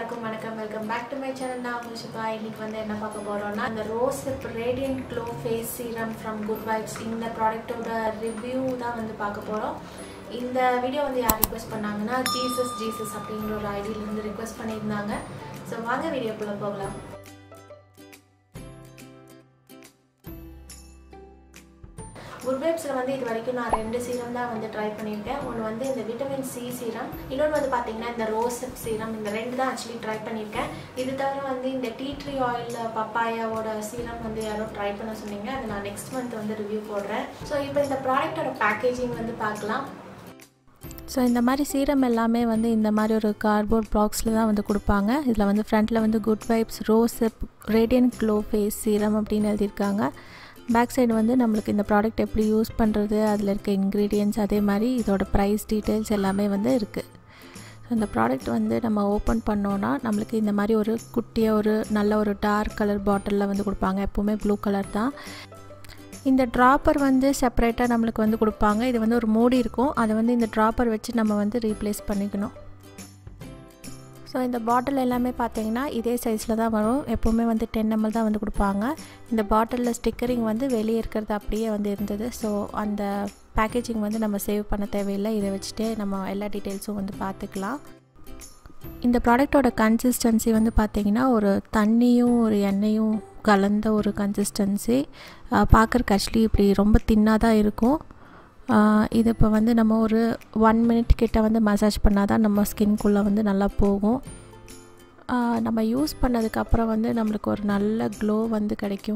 எல்லாருக்கும் வணக்கம் welcome back to my channel நான் உங்கள் சிபா இன்னைக்கு வந்து என்ன பார்க்க போகிறோம்னா அந்த rose hip radiant glow face serum from good vibes இந்த ப்ராடக்ட்டோட ரிவ்யூ தான் வந்து பார்க்க போகிறோம் இந்த வீடியோ வந்து யார் ரிக்வெஸ்ட் பண்ணாங்கன்னா ஜீசஸ் ஜீசஸ் அப்படிங்கிற ஒரு ஐடியிலேருந்து ரிக்வெஸ்ட் பண்ணியிருந்தாங்க ஸோ வாங்க வீடியோக்குள்ளே போகலாம் குட் வைப்ஸில் வந்து இது வரைக்கும் நான் ரெண்டு சீரம் தான் வந்து ட்ரை பண்ணியிருக்கேன் ஒன்று வந்து இந்த விட்டமின் சி சீரம் இன்னொன்று வந்து பார்த்தீங்கன்னா இந்த ரோசப் சீரம் இந்த ரெண்டு தான் ஆக்சுவலி ட்ரை பண்ணியிருக்கேன் இது தவிர வந்து இந்த டீ ட்ரீ ஆயில் பப்பாயாவோட சீரம் வந்து யாரோ ட்ரை பண்ண சொன்னீங்க அதை நான் நெக்ஸ்ட் மந்த் வந்து ரிவ்யூ போடுறேன் ஸோ இப்போ இந்த ப்ராடக்டோட பேக்கேஜிங் வந்து பார்க்கலாம் ஸோ இந்த மாதிரி சீரம் எல்லாமே வந்து இந்த மாதிரி ஒரு கார்ட்போர்ட் பாக்ஸில் தான் வந்து கொடுப்பாங்க இதில் வந்து ஃப்ரண்ட்டில் வந்து good vibes rosehip radiant glow face serum அப்படின்னு எழுதியிருக்காங்க பேக் சைடு வந்து நம்மளுக்கு இந்த ப்ராடக்ட் எப்படி யூஸ் பண்ணுறது அதில் இருக்க இன்க்ரீடியன்ஸ் அதே மாதிரி இதோட ப்ரைஸ் டீட்டெயில்ஸ் எல்லாமே வந்து இருக்குது ஸோ இந்த ப்ராடக்ட் வந்து நம்ம ஓப்பன் பண்ணோன்னா நம்மளுக்கு இந்த மாதிரி ஒரு குட்டியாக ஒரு நல்ல ஒரு டார்க் கலர் பாட்டிலில் வந்து கொடுப்பாங்க எப்போவுமே ப்ளூ கலர் தான் இந்த ட்ராப்பர் வந்து செப்பரேட்டாக நம்மளுக்கு வந்து கொடுப்பாங்க இது வந்து ஒரு மூடி இருக்கும் அதை வந்து இந்த ட்ராப்பர் வச்சு நம்ம வந்து ரீப்ளேஸ் பண்ணிக்கணும் ஸோ இந்த பாட்டில் எல்லாமே பார்த்தீங்கன்னா இதே சைஸில் தான் வரும் எப்போவுமே வந்து டென் எம்எல் தான் வந்து கொடுப்பாங்க இந்த பாட்டிலில் ஸ்டிக்கரிங் வந்து வெளியே இருக்கிறது அப்படியே வந்து இருந்தது ஸோ அந்த பேக்கேஜிங் வந்து நம்ம சேவ் பண்ண தேவையில்லை இதை வச்சுட்டே நம்ம எல்லா டீட்டெயில்ஸும் வந்து பார்த்துக்கலாம் இந்த ப்ராடக்டோட கன்சிஸ்டன்சி வந்து பார்த்திங்கன்னா ஒரு தண்ணியும் ஒரு எண்ணெயும் கலந்த ஒரு கன்சிஸ்டன்சி பார்க்குறக்கு ஆக்சுவலி இப்படி ரொம்ப தின்னாக தான் இருக்கும் இது இப்போ வந்து நம்ம ஒரு ஒன் மினிட் கிட்ட வந்து மசாஜ் பண்ணால் தான் நம்ம ஸ்கின்குள்ளே வந்து நல்லா போகும் நம்ம யூஸ் பண்ணதுக்கப்புறம் வந்து நம்மளுக்கு ஒரு நல்ல க்ளோ வந்து கிடைக்கும்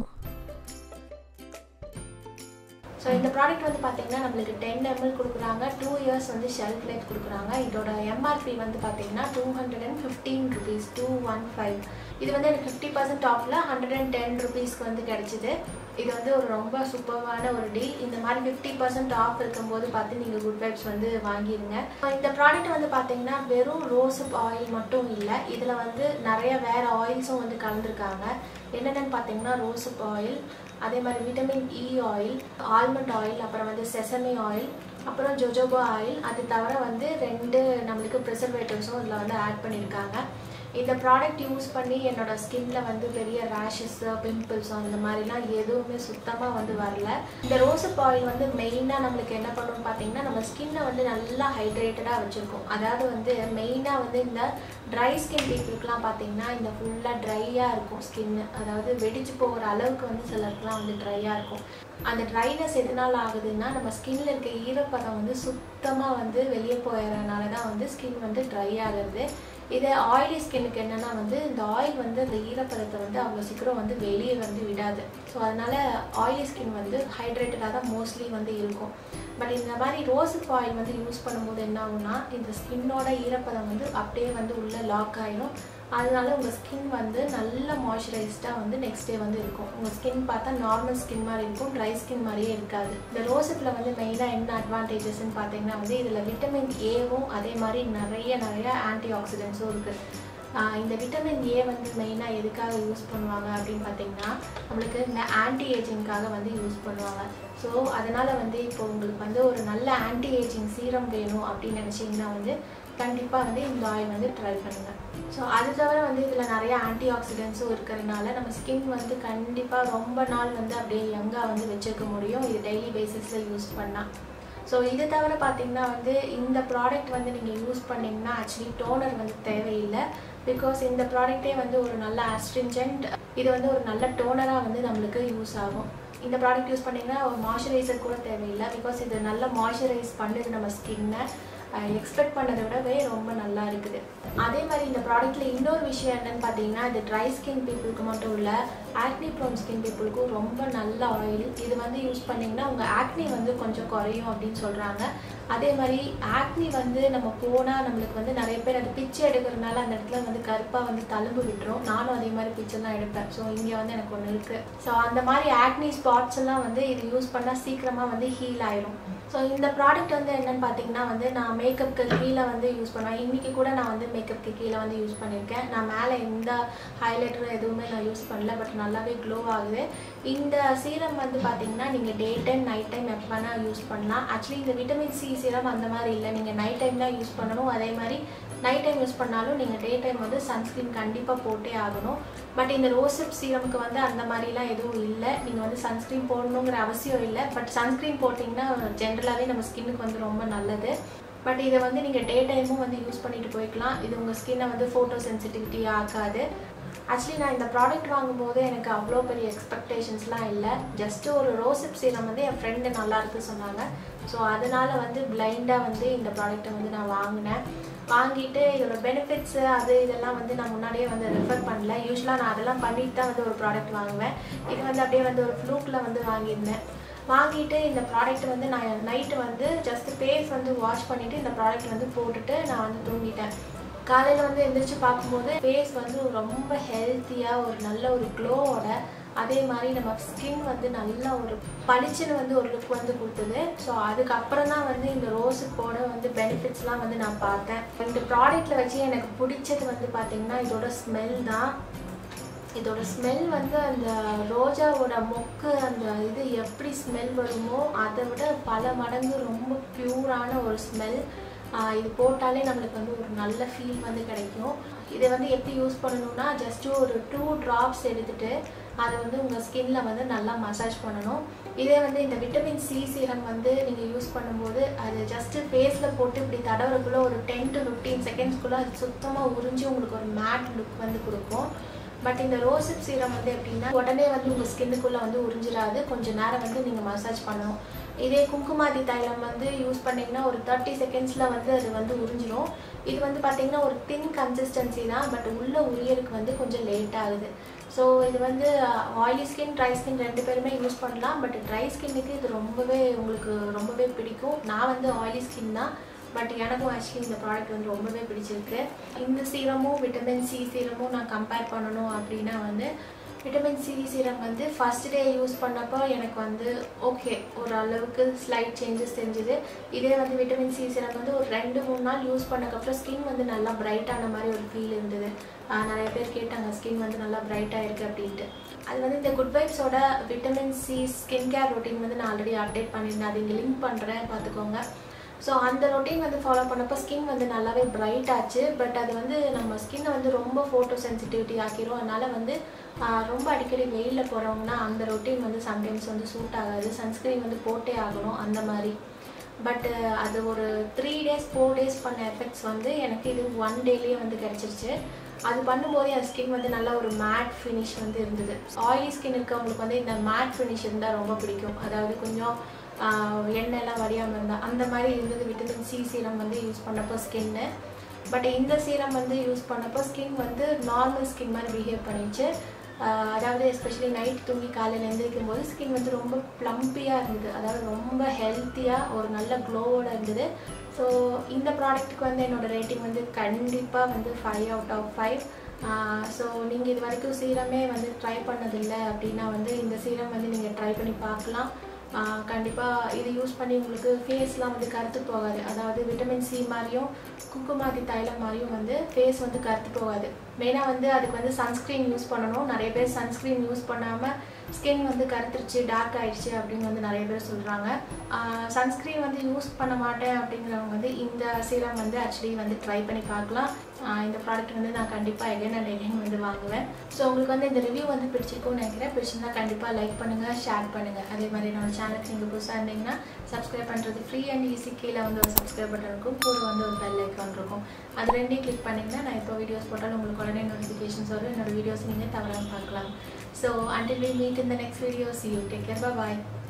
ஸோ இந்த ப்ராடக்ட் வந்து பார்த்தீங்கன்னா நம்மளுக்கு டென் எம்எல் கொடுக்குறாங்க டூ இயர்ஸ் வந்து ஷெல்ஃப் லைஃப் கொடுக்குறாங்க இதோட எம்ஆர்பி வந்து பார்த்தீங்கன்னா two hundred and fifteen rupees two one five இது வந்து எனக்கு ஃபிஃப்டி பர்சன்ட் ஆஃபில் ஹண்ட்ரட் அண்ட் டென் ருபீஸ்க்கு வந்து கிடச்சிது இது வந்து ஒரு ரொம்ப சூப்பர்வான ஒரு டீல் இந்த மாதிரி ஃபிஃப்டி பர்சன்ட் ஆஃப் இருக்கும்போது பார்த்து நீங்கள் குட் வைப்ஸ் வந்து வாங்கிடுங்க இந்த ப்ராடக்ட் வந்து பார்த்தீங்கன்னா வெறும் ரோசப் ஆயில் மட்டும் இல்லை இதில் வந்து நிறைய வேறு ஆயில்ஸும் வந்து கலந்துருக்காங்க என்னென்னு பார்த்தீங்கன்னா ரோசப் ஆயில் அதே மாதிரி vitamin E oil almond oil அப்புறம் வந்து செசமி ஆயில் அப்புறம் ஜொஜோபா ஆயில் அது தவிர வந்து ரெண்டு நம்மளுக்கு ப்ரிசர்வேட்டிவ்ஸும் இதில் வந்து ஆட் பண்ணியிருக்காங்க இந்த ப்ராடக்ட் யூஸ் பண்ணி என்னோட ஸ்கின்ல வந்து பெரிய ரேஷஸ் பிம்பிள்ஸ் அந்த மாதிரிலாம் எதுவுமே சுத்தமாக வந்து வரல இந்த ரோசப் ஆயில் வந்து மெயினாக நம்மளுக்கு என்ன பண்ணணும்னு பார்த்தீங்கன்னா நம்ம ஸ்கின்னை வந்து நல்லா ஹைட்ரேட்டடாக வச்சுருக்கோம் அதாவது வந்து மெயினாக வந்து இந்த ட்ரை ஸ்கின் பீப்புளுக்குலாம் பார்த்தீங்கன்னா இந்த ஃபுல்லாக ட்ரையாக இருக்கும் ஸ்கின் அதாவது வெடிச்சு போகிற அளவுக்கு வந்து சிலருக்குலாம் வந்து ட்ரையாக இருக்கும் அந்த ட்ரைனஸ் எதனால் ஆகுதுன்னா நம்ம ஸ்கின்ல இருக்க ஈரப்பதம் வந்து சுத்தமாக வந்து வெளியே போயிடறதுனால தான் வந்து ஸ்கின் வந்து ட்ரை ஆகுது இதே ஆயிலி ஸ்கின்னுக்கு என்னென்னா வந்து இந்த ஆயில் வந்து அந்த ஈரப்பதத்தை வந்து அவ்வளோ சீக்கிரம் வந்து வெளியே வந்து விடாது ஸோ அதனால் ஆயிலி ஸ்கின் வந்து ஹைட்ரேட்டடாக தான் மோஸ்ட்லி வந்து இருக்கும் பட் இந்த மாதிரி ரோஸுக்கு ஆயில் வந்து யூஸ் பண்ணும்போது என்ன ஆகும்னா இந்த ஸ்கின்னோட ஈரப்பதம் வந்து அப்படியே வந்து உள்ளே லாக் ஆகிடும் அதனால உங்கள் ஸ்கின் வந்து நல்ல மாய்ஸ்சரைஸ்டாக வந்து நெக்ஸ்ட் டே வந்து இருக்கும் உங்கள் ஸ்கின் பார்த்தா நார்மல் ஸ்கின் மாதிரி இருக்கும் ட்ரை ஸ்கின் மாதிரியே இருக்காது இந்த ரோசப்பில் வந்து மெயினாக என்ன அட்வான்டேஜஸ்ன்னு பார்த்தீங்கன்னா வந்து இதில் விட்டமின் ஏவும் அதே மாதிரி நிறைய நிறைய ஆன்டி ஆக்சிடென்ட்ஸும் இருக்குது இந்த விட்டமின் ஏ வந்து மெயினாக எதுக்காக யூஸ் பண்ணுவாங்க அப்படின்னு பார்த்தீங்கன்னா நம்மளுக்கு இந்த ஆன்டி ஏஜிங்காக வந்து யூஸ் பண்ணுவாங்க ஸோ அதனால் வந்து இப்போ உங்களுக்கு வந்து ஒரு நல்ல ஆன்டி ஏஜிங் சீரம் வேணும் அப்படின்னு நினச்சிங்கன்னா வந்து கண்டிப்பாக வந்து இந்த ஆயில் வந்து ட்ரை பண்ணுங்கள் ஸோ அது தவிர வந்து இதில் நிறைய ஆன்டி ஆக்சிடென்ட்ஸும் இருக்கிறதுனால நம்ம ஸ்கின் வந்து கண்டிப்பாக ரொம்ப நாள் வந்து அப்படியே யங்காக வந்து வச்சுருக்க முடியும் இது டெய்லி பேசிஸில் யூஸ் பண்ணால் ஸோ இது தவிர பார்த்தீங்கன்னா வந்து இந்த ப்ராடக்ட் வந்து நீங்கள் யூஸ் பண்ணிங்கன்னா ஆக்சுவலி டோனர் வந்து தேவையில்லை பிகாஸ் இந்த ப்ராடக்டே வந்து ஒரு நல்ல ஆஸ்ட்ரிஞ்சன்ட் இது வந்து ஒரு நல்ல டோனராக வந்து நம்மளுக்கு யூஸ் ஆகும் இந்த ப்ராடக்ட் யூஸ் பண்ணிங்கன்னா ஒரு மாய்ஸ்சரைசர் கூட தேவையில்லை பிகாஸ் இது நல்ல மாய்ஸ்சரைஸ் பண்ணுது நம்ம ஸ்கின்னை எக்ஸ்பெக்ட் பண்ணதை விடவே ரொம்ப நல்லா இருக்குது அதே மாதிரி இந்த ப்ராடக்ட்டில் இன்னொரு விஷயம் என்னன்னு பார்த்தீங்கன்னா இது ட்ரை ஸ்கின் பீப்புளுக்கு மட்டும் இல்லை ஆக்னி ப்ரோன் ஸ்கின் பீப்புளுக்கும் ரொம்ப நல்ல ஆயில் இது வந்து யூஸ் பண்ணிங்கன்னா உங்கள் ஆக்னி வந்து கொஞ்சம் குறையும் அப்படின்னு சொல்கிறாங்க அதே மாதிரி ஆக்னி வந்து நம்ம போனால் நம்மளுக்கு வந்து நிறைய பேர் அது பிச்சு எடுக்கிறதுனால அந்த இடத்துல வந்து கருப்பாக வந்து தழும்பு விட்டுரும் நானும் அதே மாதிரி பிச்செல்லாம் எடுப்பேன் ஸோ இங்கே வந்து எனக்கு ஒன்று இருக்குது ஸோ அந்த மாதிரி ஆக்னி ஸ்பாட்ஸ் எல்லாம் வந்து இது யூஸ் பண்ணால் சீக்கிரமாக வந்து ஹீல் ஆயிரும் ஸோ ஸோ இந்த ப்ராடக்ட் வந்து என்னன்னு பார்த்தீங்கன்னா வந்து நான் மேக்கப்புக்கு கீழே வந்து யூஸ் பண்ணுவேன் இன்றைக்கி கூட நான் வந்து மேக்கப்புக்கு கீழே வந்து யூஸ் பண்ணியிருக்கேன் நான் மேலே எந்த ஹைலைட்டரும் எதுவுமே நான் யூஸ் பண்ணல பட் நல்லாவே க்ளோ ஆகுது இந்த சீரம் வந்து பார்த்தீங்கன்னா நீங்கள் டே டைம் நைட் டைம் எப்போ வேணால் யூஸ் பண்ணலாம் ஆக்சுவலி இந்த விட்டமின் சி சீரம் அந்த மாதிரி இல்லை நீங்கள் நைட் டைம் தான் யூஸ் பண்ணணும் அதே மாதிரி நைட் டைம் யூஸ் பண்ணாலும் நீங்கள் டே டைம் வந்து சன்ஸ்க்ரீன் கண்டிப்பாக போட்டே ஆகணும் பட் இந்த ரோசப் சீரமுக்கு வந்து அந்த மாதிரிலாம் எதுவும் இல்லை நீங்கள் வந்து சன்ஸ்க்ரீன் போடணுங்கிற அவசியம் இல்லை பட் சன்ஸ்க்ரீன் போட்டிங்கன்னா ஜென்ரலாகவே நம்ம ஸ்கின்னுக்கு வந்து ரொம்ப நல்லது பட் இதை வந்து நீங்கள் டே டைமும் வந்து யூஸ் பண்ணிட்டு போய்க்கலாம் இது உங்கள் ஸ்கின்னை வந்து ஃபோட்டோ சென்சிட்டிவிட்டி ஆக்காது ஆக்சுவலி நான் இந்த ப்ராடக்ட் வாங்கும்போது எனக்கு அவ்வளோ பெரிய எக்ஸ்பெக்டேஷன்ஸ்லாம் இல்லை ஜஸ்ட்டு ஒரு ரோசிப் சீரம் வந்து என் ஃப்ரெண்டு நல்லா இருக்கு சொன்னாங்க ஸோ அதனால வந்து பிளைண்டாக வந்து இந்த ப்ராடக்ட்டை வந்து நான் வாங்கினேன் வாங்கிட்டு இதோட பெனிஃபிட்ஸு அது இதெல்லாம் வந்து நான் முன்னாடியே வந்து ரெஃபர் பண்ணல யூஸ்வலாக நான் அதெல்லாம் பண்ணிட்டு தான் வந்து ஒரு ப்ராடக்ட் வாங்குவேன் இது வந்து அப்படியே வந்து ஒரு ஃப்ளூக்கில் வந்து வாங்கியிருந்தேன் வாங்கிட்டு இந்த ப்ராடக்ட் வந்து நான் நைட்டு வந்து ஜஸ்ட் ஃபேஸ் வந்து வாஷ் பண்ணிவிட்டு இந்த ப்ராடக்ட் வந்து போட்டுட்டு நான் வந்து தூங்கிட்டேன் காலையில் வந்து எந்திரிச்சு பார்க்கும்போது ஃபேஸ் வந்து ரொம்ப ஹெல்த்தியாக ஒரு நல்ல ஒரு க்ளோவோட அதே மாதிரி நம்ம ஸ்கின் வந்து நல்லா ஒரு பளிச்சுன்னு வந்து ஒரு லுக் வந்து கொடுத்தது ஸோ அதுக்கப்புறம் தான் வந்து இந்த ரோஸுக்கோட வந்து பெனிஃபிட்ஸ்லாம் வந்து நான் பார்த்தேன் இந்த ப்ராடக்ட்டில் வச்சு எனக்கு பிடிச்சது வந்து பார்த்திங்கன்னா இதோட ஸ்மெல் தான் இதோட ஸ்மெல் வந்து அந்த ரோஜாவோட மொக்கு அந்த இது எப்படி ஸ்மெல் வருமோ அதை விட பல மடங்கு ரொம்ப பியூரான ஒரு ஸ்மெல் இது போட்டாலே நம்மளுக்கு வந்து ஒரு நல்ல ஃபீல் வந்து கிடைக்கும் இதை வந்து எப்படி யூஸ் பண்ணணும்னா ஜஸ்ட்டு ஒரு டூ ட்ராப்ஸ் எடுத்துகிட்டு அதை வந்து உங்கள் ஸ்கின்ல வந்து நல்லா மசாஜ் பண்ணணும் இதே வந்து இந்த விட்டமின் சி சீரம் வந்து நீங்கள் யூஸ் பண்ணும்போது அது ஜஸ்ட்டு ஃபேஸில் போட்டு இப்படி தடவுறதுக்குள்ளே ஒரு டென் டு ஃபிஃப்டீன் செகண்ட்ஸ்க்குள்ளே அது சுத்தமாக உறிஞ்சி உங்களுக்கு ஒரு மேட் லுக் வந்து கொடுக்கும் பட் இந்த ரோசிப் சீரம் வந்து எப்படின்னா உடனே வந்து உங்கள் ஸ்கின்னுக்குள்ளே வந்து உறிஞ்சிடாது கொஞ்சம் நேரம் வந்து நீங்கள் மசாஜ் பண்ணணும் இதே குங்குமாதி தைலம் வந்து யூஸ் பண்ணிங்கன்னா ஒரு தேர்ட்டி செகண்ட்ஸில் வந்து அது வந்து உறிஞ்சிரும் இது வந்து பார்த்திங்கன்னா ஒரு தின் கன்சிஸ்டன்சி தான் பட் உள்ள உரியருக்கு வந்து கொஞ்சம் லேட் ஆகுது ஸோ இது வந்து ஆயிலி ஸ்கின் ட்ரை ஸ்கின் ரெண்டு பேருமே யூஸ் பண்ணலாம் பட் ட்ரை ஸ்கின்னுக்கு இது ரொம்பவே உங்களுக்கு ரொம்பவே பிடிக்கும் நான் வந்து ஆயிலி ஸ்கின் தான் பட் எனக்கும் ஆக்சுவலி இந்த ப்ராடக்ட் வந்து ரொம்பவே பிடிச்சிருக்கு இந்த சீரமும் விட்டமின் சி சீரமும் நான் கம்பேர் பண்ணணும் அப்படின்னா வந்து விட்டமின் சி சீரம் வந்து ஃபஸ்ட் டே யூஸ் பண்ணப்போ எனக்கு வந்து ஓகே ஒரு அளவுக்கு ஸ்லைட் சேஞ்சஸ் தெரிஞ்சுது இதே வந்து விட்டமின் சி சீரம் வந்து ஒரு ரெண்டு மூணு நாள் யூஸ் பண்ணக்கப்புறம் ஸ்கின் வந்து நல்லா பிரைட்டான மாதிரி ஒரு ஃபீல் இருந்தது நிறைய பேர் கேட்டாங்க ஸ்கின் வந்து நல்லா பிரைட்டாக இருக்குது அப்படின்ட்டு அது வந்து இந்த குட் வைப்ஸோட vitamin C skin care routine வந்து நான் ஆல்ரெடி அப்டேட் பண்ணியிருந்தேன் அது இங்கே லிங்க் பண்ணுறேன் பார்த்துக்கோங்க ஸோ அந்த ரொட்டீன் வந்து ஃபாலோ பண்ணப்போ ஸ்கின் வந்து நல்லாவே பிரைட் ஆச்சு பட் அது வந்து நம்ம ஸ்கின்னை வந்து ரொம்ப ஃபோட்டோ சென்சிட்டிவிட்டி ஆக்கிரும் அதனால் வந்து ரொம்ப அடிக்கடி வெயிலில் போகிறவங்கன்னா அந்த ரொட்டீன் வந்து சம்டைம்ஸ் வந்து சூட் ஆகாது சன்ஸ்க்ரீன் வந்து போட்டே ஆகணும் அந்த மாதிரி பட் அது ஒரு த்ரீ டேஸ் ஃபோர் டேஸ் பண்ண எஃபெக்ட்ஸ் வந்து எனக்கு இது ஒன் டேலேயே வந்து கிடச்சிருச்சு அது பண்ணும்போதே என் ஸ்கின் வந்து நல்ல ஒரு மேட் ஃபினிஷ் வந்து இருந்தது ஆயிலி ஸ்கின் இருக்கவங்களுக்கு வந்து இந்த மேட் ஃபினிஷ் இருந்தால் ரொம்ப பிடிக்கும் அதாவது கொஞ்சம் எண்ணெய்லாம் வடியாமல் இருந்தால் அந்த மாதிரி இருந்தது விட்டமின் சி சீரம் வந்து யூஸ் பண்ணப்போ ஸ்கின்னு பட் இந்த சீரம் வந்து யூஸ் பண்ணப்போ ஸ்கின் வந்து நார்மல் ஸ்கின் மாதிரி பிஹேவ் பண்ணிச்சு அதாவது எஸ்பெஷலி நைட் தூங்கி காலையில் எழுந்திரிக்கும் போது ஸ்கின் வந்து ரொம்ப ப்ளம்பியாக இருந்தது அதாவது ரொம்ப ஹெல்த்தியாக ஒரு நல்ல க்ளோவோட இருந்தது ஸோ இந்த ப்ராடக்ட்டுக்கு வந்து என்னோடய ரேட்டிங் வந்து கண்டிப்பாக வந்து five out of five so நீங்கள் இது வரைக்கும் சீரமே வந்து ட்ரை பண்ணதில்லை அப்படின்னா வந்து இந்த சீரம் வந்து நீங்கள் ட்ரை பண்ணி பார்க்கலாம் கண்டிப்பாக இது யூஸ் பண்ணி உங்களுக்கு ஃபேஸ்லாம் வந்து கருத்து போகாது அதாவது விட்டமின் சி மாதிரியும் குங்குமாதி தைலம் மாதிரியும் வந்து ஃபேஸ் வந்து கருத்து போகாது மெயினாக வந்து அதுக்கு வந்து சன்ஸ்க்ரீன் யூஸ் பண்ணணும் நிறைய பேர் சன்ஸ்க்ரீன் யூஸ் பண்ணாமல் ஸ்கின் வந்து கருத்துருச்சு டார்க் ஆயிடுச்சு அப்படின்னு வந்து நிறைய பேர் சொல்கிறாங்க சன்ஸ்க்ரீன் வந்து யூஸ் பண்ண மாட்டேன் அப்படிங்கிறவங்க வந்து இந்த சீரம் வந்து ஆக்சுவலி வந்து ட்ரை பண்ணி பார்க்கலாம் இந்த ப்ராடக்ட் வந்து நான் கண்டிப்பாக எகைன் அண்ட் எகைன் வந்து வாங்குவேன் ஸோ உங்களுக்கு வந்து இந்த ரிவ்யூ வந்து பிடிச்சிருக்கும்னு நினைக்கிறேன் பிடிச்சிருந்தா கண்டிப்பாக லைக் பண்ணுங்கள் ஷேர் பண்ணுங்கள் அதே மாதிரி நம்ம சேனலுக்கு நீங்கள் புதுசாக இருந்தீங்கன்னா சப்ஸ்கிரைப் பண்ணுறது ஃப்ரீ அண்ட் ஈஸி கீழே வந்து ஒரு சப்ஸ்கிரைப் பட்டன் இருக்கும் கூட வந்து ஒரு பெல் ஐக்கான் இருக்கும் அது ரெண்டையும் கிளிக் பண்ணிங்கன்னா நான் இப்போ வீடியோஸ் போட்டாலும் உங்களுக்கு உடனே நோட்டிஃபிகேஷன்ஸ் வரும் என்னோட வீடியோஸ் நீங்கள் தவறாமல் பார்க்கலாம் so until we meet in the next video see you take care bye